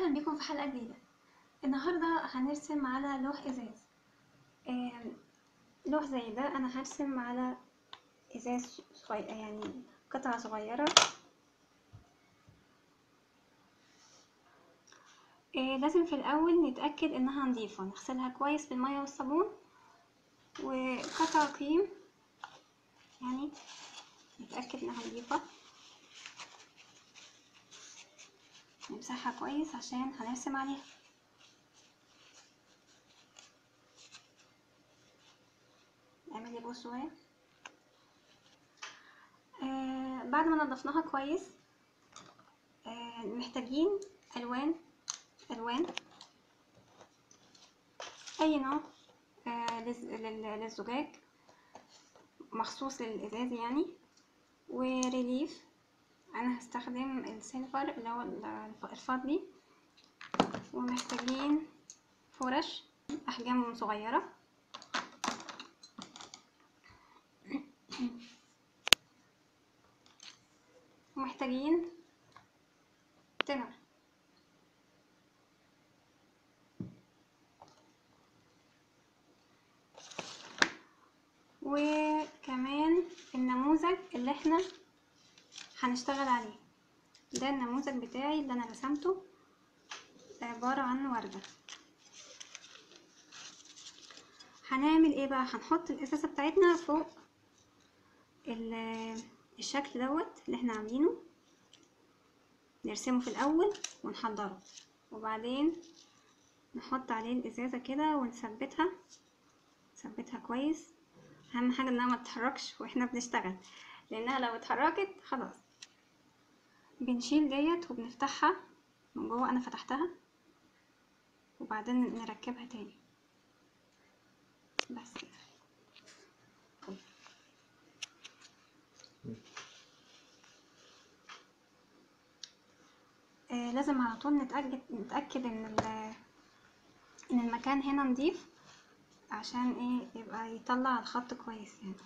اهلا بكم في حلقه جديده النهارده هنرسم على لوح ازاز آم، لوح زي ده انا هرسم على ازاز صغير يعني قطعه صغيره آه، لازم في الاول نتاكد انها نظيفه نغسلها كويس بالميه والصابون وقطع قيم يعني نتاكد انها نظيفه نمسحها كويس عشان هنرسم عليها نعمل بص شوية آه بعد ما نضفناها كويس آه محتاجين ألوان ألوان أي نوع آه لز- لل- للزجاج مخصوص للإزاز يعني وريليف انا هستخدم السيلفر اللي هو ال- الفضي ومحتاجين فرش احجام صغيرة ومحتاجين تنر وكمان النموذج اللي احنا هنشتغل عليه ده النموذج بتاعي اللي انا رسمته عبارة عن وردة هنعمل ايه بقى هنحط الازازة بتاعتنا فوق ال- الشكل دوت اللي احنا عاملينه نرسمه في الاول ونحضره وبعدين نحط عليه الازازة كده ونثبتها نثبتها كويس اهم حاجة انها ما تتحركش واحنا بنشتغل لانها لو اتحركت خلاص بنشيل ديت وبنفتحها من جوه انا فتحتها وبعدين نركبها تاني بس كده آه لازم على طول نتأكد نتأكد ان ال- ان المكان هنا نضيف عشان ايه يبقى يطلع الخط كويس يعني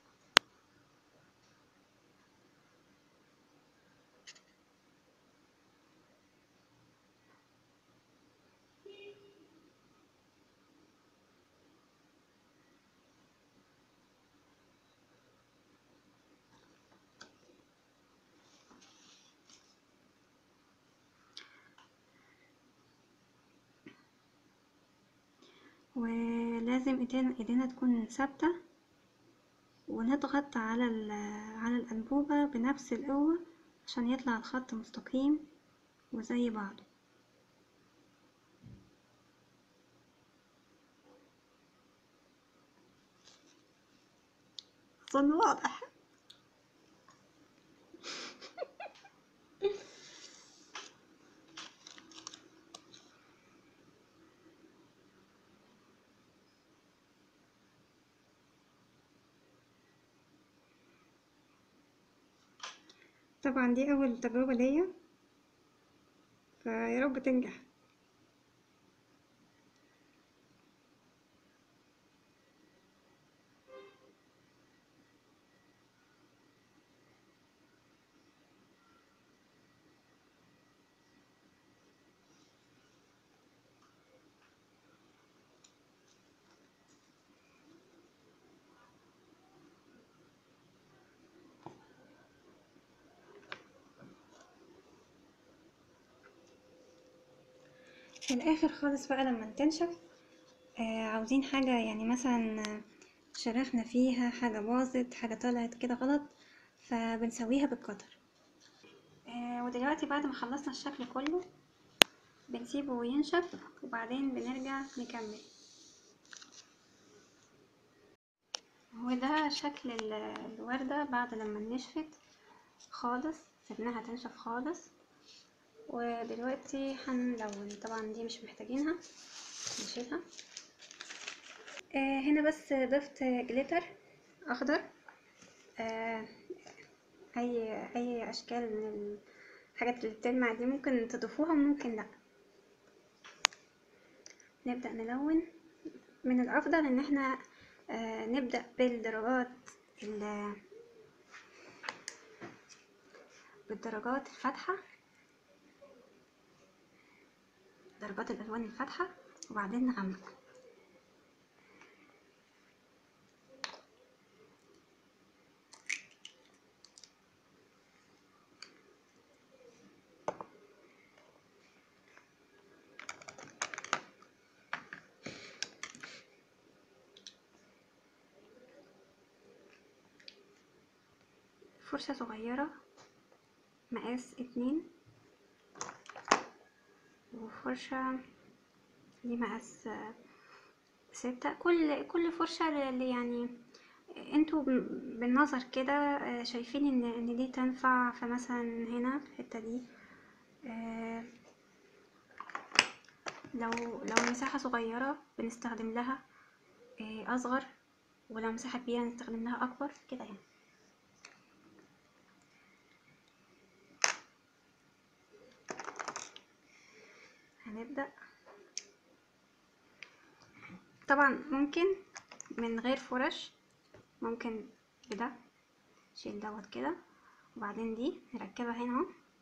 ولازم ايدينا ايدينا تكون ثابتة ونضغط على ال- على الأنبوبة بنفس القوة عشان يطلع الخط مستقيم وزي بعضه أظن واضح طبعا دي أول تجربة ليا فيا رب تنجح في الآخر خالص بقى لما تنشف آه عاوزين حاجة يعني مثلا آه، شرخنا فيها حاجة باظت حاجة طلعت كده غلط فبنسويها بالقطر آه ودلوقتي بعد ما خلصنا الشكل كله بنسيبه ينشف وبعدين بنرجع نكمل وده شكل ال- الوردة بعد لما نشفت خالص سيبناها تنشف خالص ودلوقتي هنلون طبعا دي مش محتاجينها نشيلها آه هنا بس ضفت جليتر اخضر آه اي اي اشكال من الحاجات اللي بتلمع دي ممكن تضيفوها وممكن لا نبدأ نلون من الافضل ان احنا آه نبدأ بالدرجات ال- بالدرجات الفاتحة درجات الالوان الفاتحه وبعدين نغمق فرشة صغيرة مقاس اتنين وفرشة دي مقاس آه، ستة كل كل فرشة اللي يعني انتوا ب- بالنظر كده آه، شايفين ان ان دي تنفع فمثلا هنا في الحتة دي آه، لو لو مساحة صغيرة بنستخدم لها آه، أصغر ولو مساحة كبيرة نستخدم لها أكبر كده يعني هنبدأ طبعا ممكن من غير فرش ممكن بده نشيل دوت كده وبعدين دي نركبها هنا اهو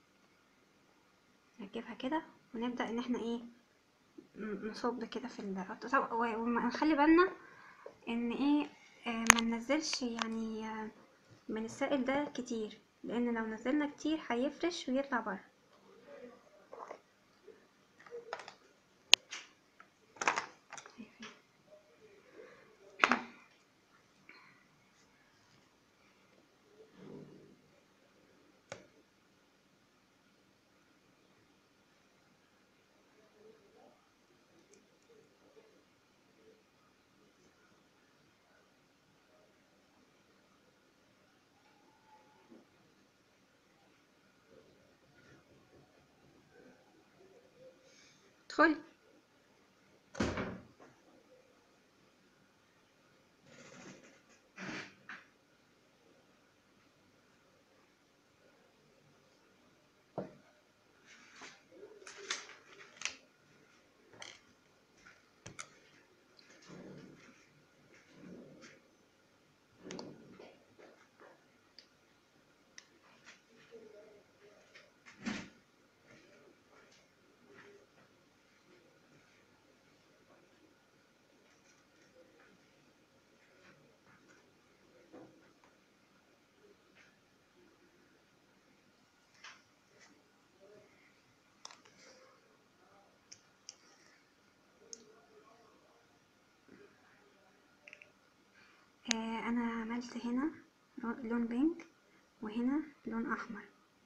نركبها كده ونبدأ ان احنا ايه ن- نصب كده في ال طب- و- ونخلي بالنا ان ايه آه، ما ننزلش يعني آه، من السائل ده كتير لان لو نزلنا كتير هيفرش ويطلع بره ادخلي آه انا عملت هنا رو- لون بينك وهنا لون احمر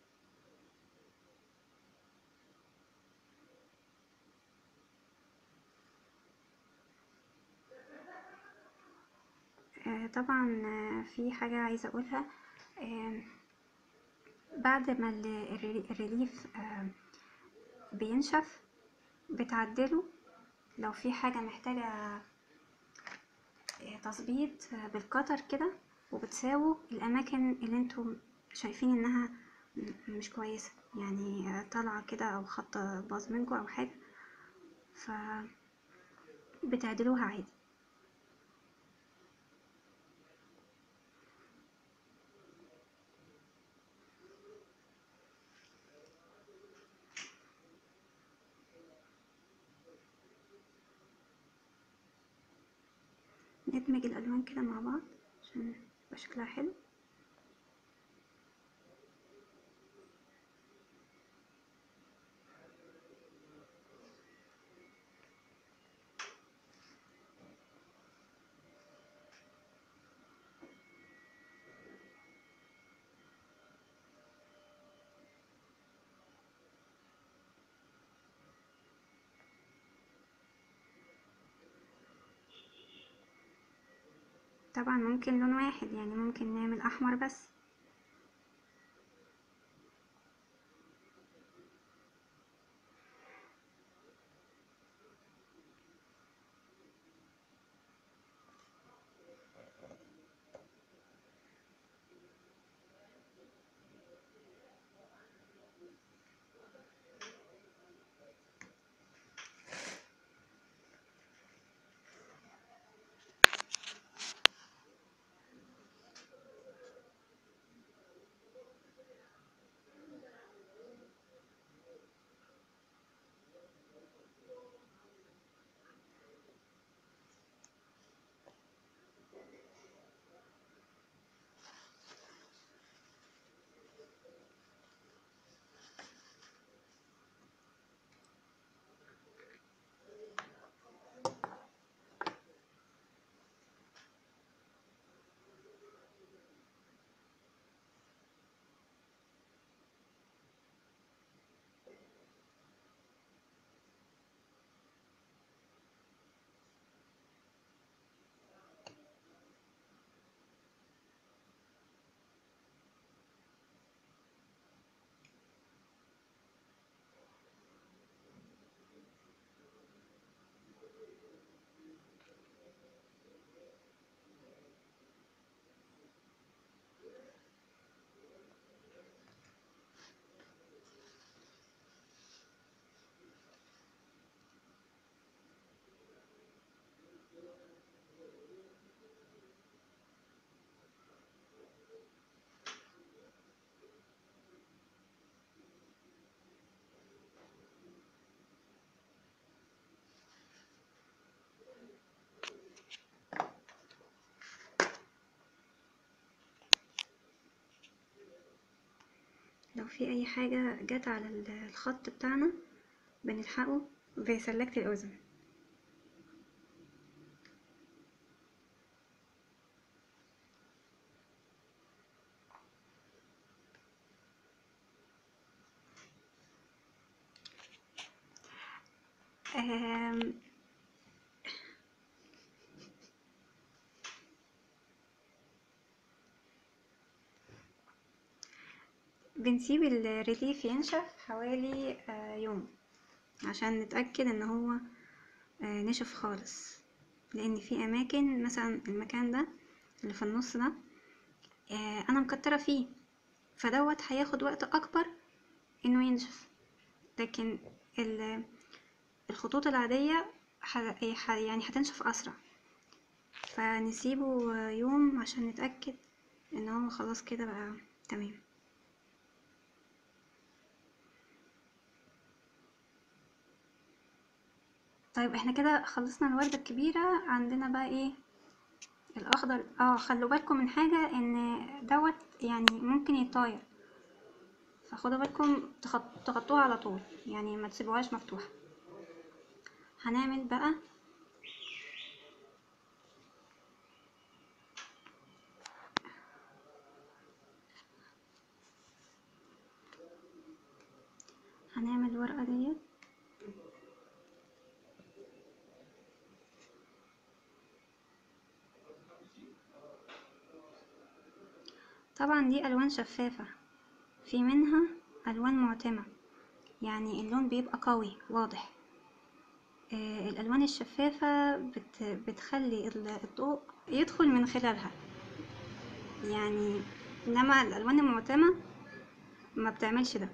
آه طبعا آه في حاجة عايزة اقولها آه بعد ما ال- الري- الريليف آه بينشف بتعدله لو في حاجة محتاجة آه، تظبيط آه، بالقطر كده وبتساووا الأماكن اللي انتوا شايفين انها م- مش كويسة يعني آه، طالعة كده أو خط باظ منكوا أو حاجة ف بتعدلوها عادي ندمج الألوان كده مع بعض عشان يبقى شكلها حلو طبعا ممكن لون واحد يعني ممكن نعمل أحمر بس لو في اي حاجة جت على ال- الخط بتاعنا بنلحقه بسلكت الاذن آم، بنسيب الريليف ينشف حوالي آه، يوم عشان نتأكد ان هو آه، نشف خالص لان في اماكن مثلا المكان ده اللي في النص ده آه، انا مكترة فيه فدوت هياخد وقت اكبر انه ينشف لكن ال- الخطوط العادية ح- ح- يعني هتنشف اسرع فنسيبه آه، يوم عشان نتأكد ان هو خلاص كده بقى تمام طيب احنا كده خلصنا الوردة الكبيرة عندنا بقى ايه الاخضر اه خلوا بالكم من حاجة ان دوت يعني ممكن يتطاير فخدوا بالكم تخط- تغطوها على طول يعني ما تسيبوهاش مفتوحة هنعمل بقى هنعمل الورقة ديت طبعا دي الوان شفافة في منها الوان معتمة يعني اللون بيبقى قوي واضح آه الالوان الشفافة بت بتخلي ال- الضوء يدخل من خلالها يعني انما الالوان المعتمة ما بتعملش ده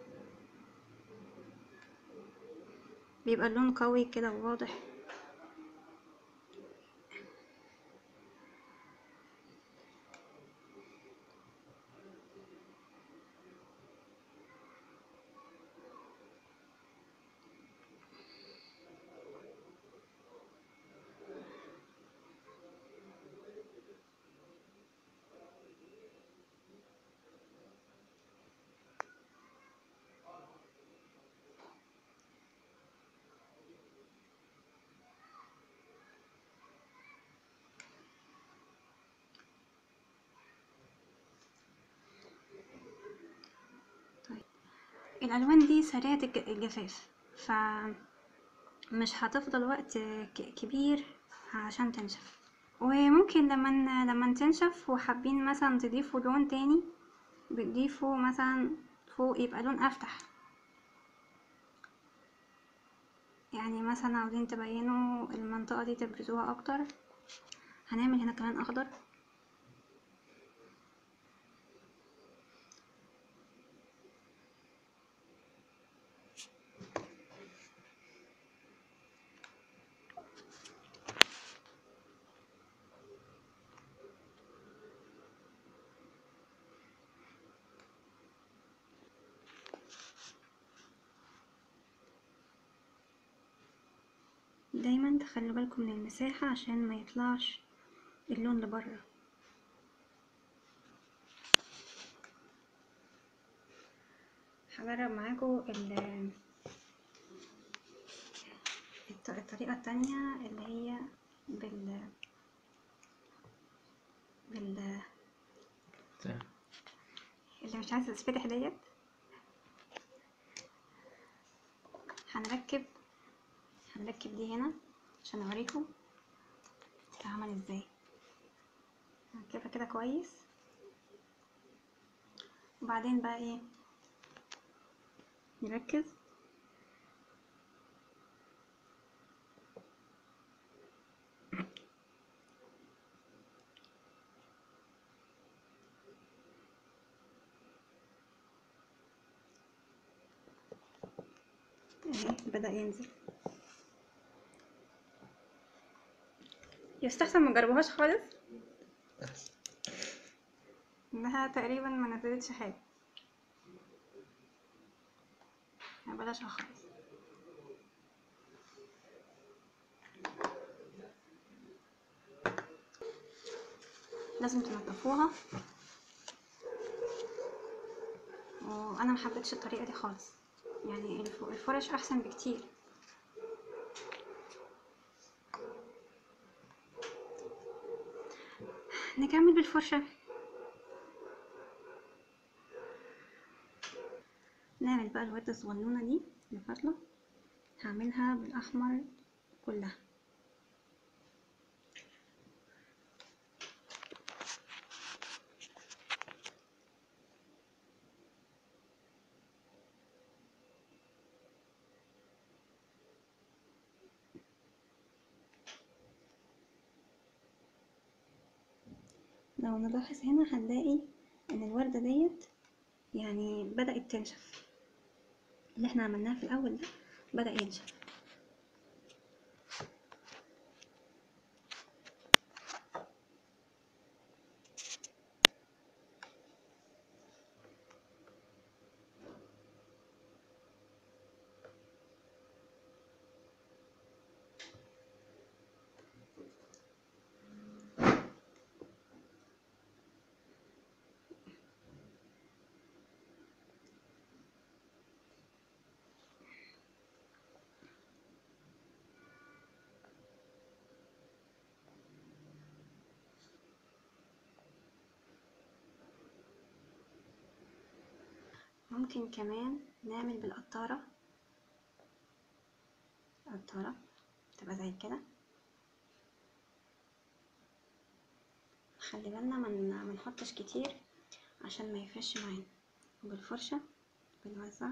بيبقى اللون قوي كده وواضح طيب الالوان دي سريعة الج- الجفاف ف مش هتفضل وقت ك- كبير عشان تنشف وممكن لما ن- لما تنشف وحابين مثلا تضيفوا لون تاني بتضيفوا مثلا فوق يبقى لون افتح يعني مثلا عاوزين تبينوا المنطقة دي تبرزوها اكتر هنعمل هنا كمان اخضر دايما تخلوا بالكم من المساحة عشان ما يطلعش اللون لبره هجرب معاكم ال- الط- الطريقة التانية اللي هي بال بال تمام. اللي مش عايزة تتفتح ديت هنركب هنركب دي هنا عشان اوريكم بتتعمل ازاي هنركبها كده كويس وبعدين بقى ايه نركز اهي بدأ ينزل يستحسن ما تجربوهاش خالص انها تقريبا ما نزلتش حاجه يعني بلاشها خالص لازم تنضفوها وانا محبتش الطريقة دي خالص يعني الف- الفرش احسن بكتير نكمل بالفرشة نعمل بقى الوردة الصغنونة دي اللي فاضلة هعملها بالأحمر كلها لو نلاحظ هنا هنلاقي ان الوردة ديت يعني بدأت تنشف اللي احنا عملناه في الاول ده بدأ ينشف ممكن كمان نعمل بالقطارة قطارة تبقى زي كده خلي بالنا من ما نحطش كتير عشان ما يفرش معانا وبالفرشة بنوزع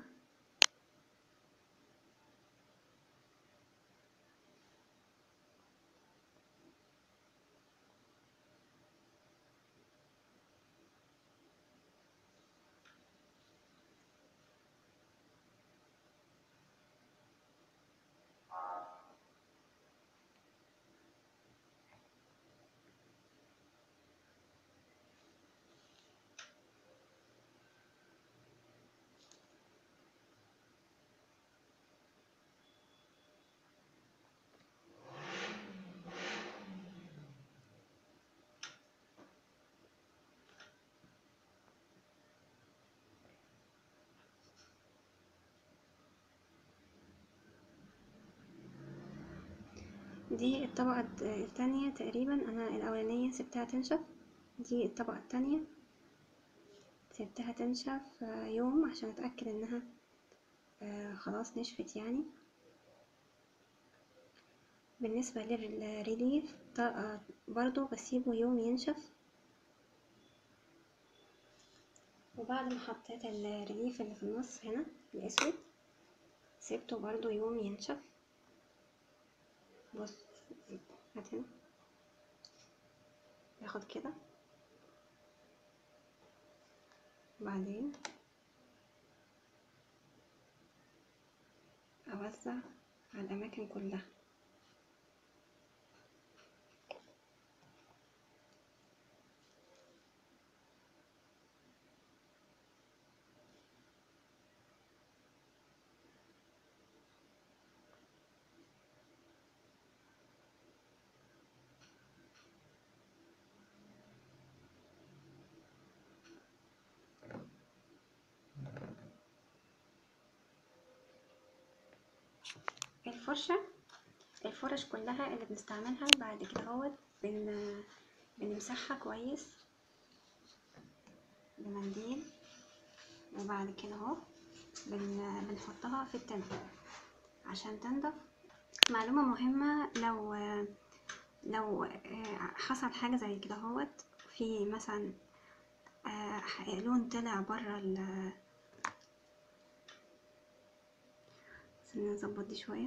دي الطبقة الت- التانية تقريبا انا الاولانية سبتها تنشف دي الطبقة التانية سبتها تنشف آه، يوم عشان اتأكد انها آه، خلاص نشفت يعني بالنسبة للريليف ط- آه، برضو بسيبه يوم ينشف وبعد ما حطيت الريليف اللي في النص هنا الاسود سيبته برضو يوم ينشف بص هات هنا ياخد كده وبعدين اوزع على الاماكن كلها الفرشة الفرش كلها اللي بنستعملها بعد كده هو بن... بنمسحها كويس بمنديل وبعد كده اهو بن... بنحطها في التنفيذ عشان تنضف معلومة مهمة لو لو حصل حاجة زي كده اهوت في مثلا آه، لون طلع برا ال استنى نظبط دي شوية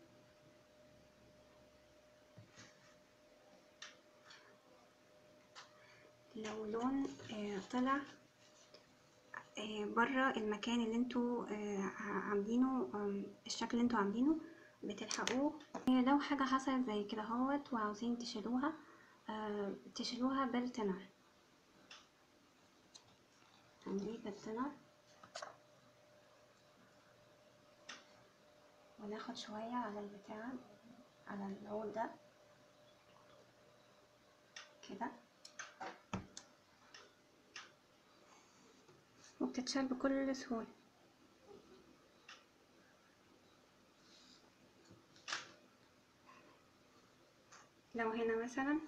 لو لون آه، طلع آه، بره المكان اللي انتوا آه، عاملينه آم، الشكل اللي انتوا عاملينه بتلحقوه آه، لو حاجة حصلت زي كده اهوت وعاوزين تشيلوها آه، تشيلوها بالتنر هنجيب التنر وناخد شوية على البتاع على العود ده كده وبتتشال بكل سهولة لو هنا مثلا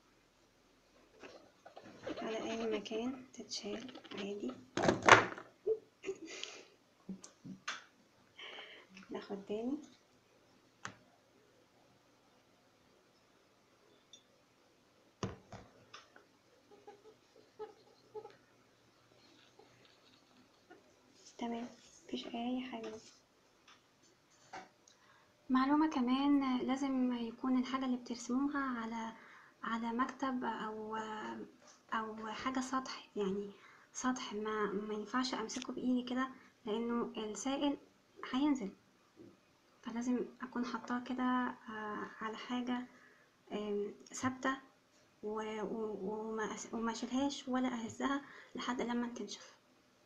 على اي مكان تتشال عادي ناخد تاني تمام مفيش اي حاجة معلومة كمان لازم يكون الحاجة اللي بترسموها على على مكتب او او حاجة سطح يعني سطح ما ما ينفعش امسكه بايدي كده لانه السائل هينزل فلازم اكون حطاه كده آه، على حاجة آم، ثابتة و- و- وما أس- وما اشيلهاش ولا اهزها لحد لما تنشف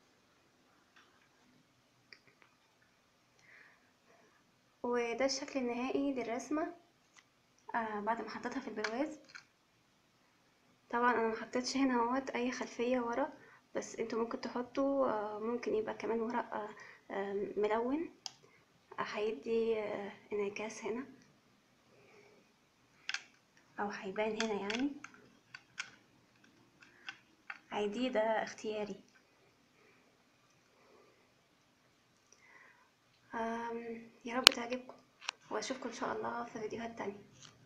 وده الشكل النهائي للرسمة آه بعد ما حطيتها في البرواز طبعا انا ما حطيتش هنا اهوت اي خلفية ورا بس انتوا ممكن تحطوا آه ممكن يبقى كمان ورق آه آه ملون آه، هيدي آه انعكاس هنا او هيبان هنا يعني عادي ده اختياري آم، يا رب تعجبكم واشوفكم ان شاء الله في فيديوهات تانية